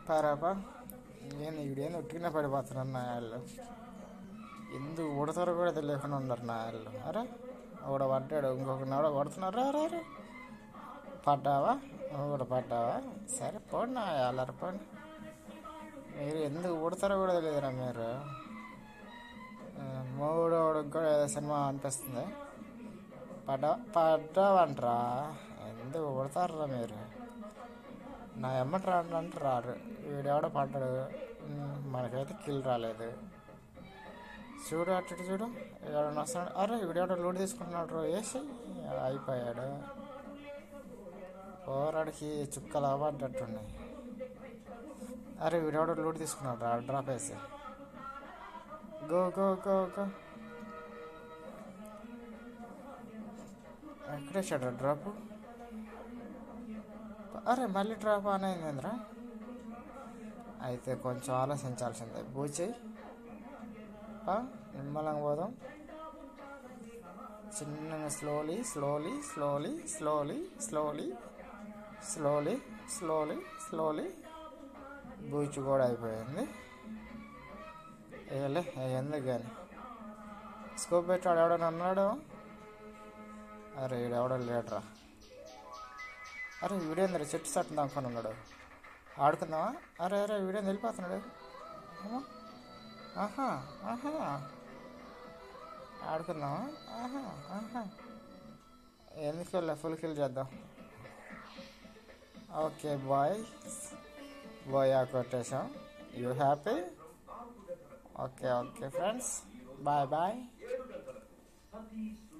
పారాపా నేను ఇవిడేంది ఉట్టిన పడిపోతున్నాను నా వాళ్ళు ఎందుకు ఉడతారో కూడా తెలియకుండా ఉన్నారు నా వాళ్ళు అరే ఒకడు పడ్డాడు ఇంకొక నాడు కొడుతున్నారు రా రా రా పడ్డావా నువ్వు కూడా పడ్డావా సరే పోండి నా వాళ్ళ పోండి మీరు ఎందుకు ఉడతారో కూడా తెలియదురా మీరు ఆ, మూడోడికి కూడా ఏదో సినిమా అనిపిస్తుంది పడ్డా పడ్డావంటరా ఎందుకు ఉడతారా మీరు నా ఎమ్మటి రాడు అంటే రాడు వీడెవడో పడ్డాడు ఉమ్, మనకైతే కిల్ రాలేదు చూడు అటు ఇటు చూడు ఎవడన్నా వస్తున్నాడు అరే వీడెవడో లోడ్ తీసుకుంటున్నాడు వేసి అయిపోయాడు పోరాడికి చుక్కలు అవ్వడ్డట్టున్నాయి అరే వీడెవడో లోడ్ తీసుకున్నాడు రా డ్రాప్ వేసి గో గో గో గో ఎక్కడేసాడు డ్రాప్ అరే మళ్ళీ డ్రాప్ ఆన్ అయిందిరా అయితే కొంచెం ఆలోచించాల్సిందే బూచి నిమ్మలంగా పోదాం చిన్నగా slowly slowly slowly slowly slowly slowly slowly slowly బూచి కూడా అయిపోయింది ఏలే ఎందుకు కానీ స్కోప్ పెట్టాడు ఎవడని అన్నాడు అరే ఈడెవడో లేడరా అరే వీడేంద్ర చెట్టు చట్టం దాక్కొని ఉన్నాడు ఆడుకుందామా అరే అరే వీడేం వెళ్ళిపోతున్నాడు అమ్మా. ఆహా ఆహా ఆడుకుందామా ఆహా ఆహా ఎందుకు వెళ్ళా ఫుల్ కిల్ చేద్దాం ఓకే బాయ్ బాయ్ ఆ కొట్టేసాం you happy okay okay friends bye bye